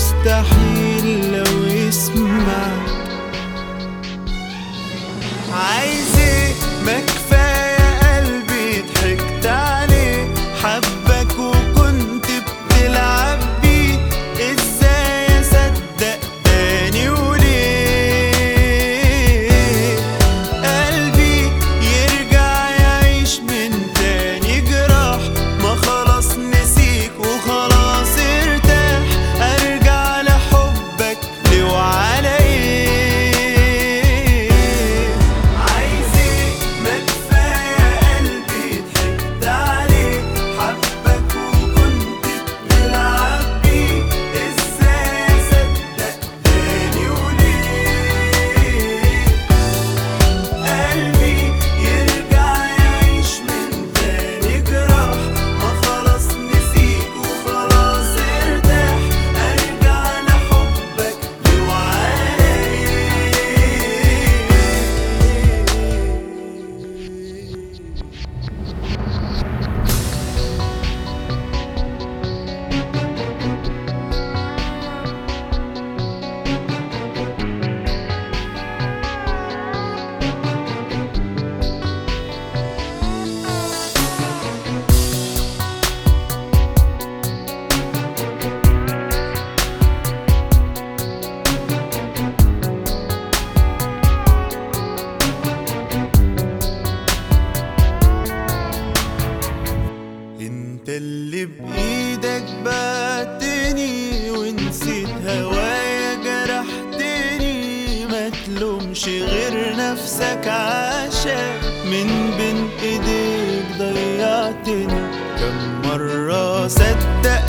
مستحيل لو يسمعك عايز ايه ما كفايه قلبي ضحكت عليه حبك وكنت بتلعب بيه ازاي اصدق تاني وليه قلبي يرجع يعيش من تاني جراح ما خلاص نسيك وخلاص ارتاح ارجع لحبك ليه وعلى ايه عايز ايه ما كفايه قلبي ضحكت عليه حبك وكنت بتلعب بيه ازاي اصدق تاني وليه قلبي يرجع يعيش من تاني جراح ما خلاص نسيك وخلاص ارتاح ارجع لحبك ليه وعلى انت اللي بايدك بعتني ونسيت هوايا جرحتني ما تلومش غير نفسك عشان من بين ايديك ضيعتني كم مرة صدق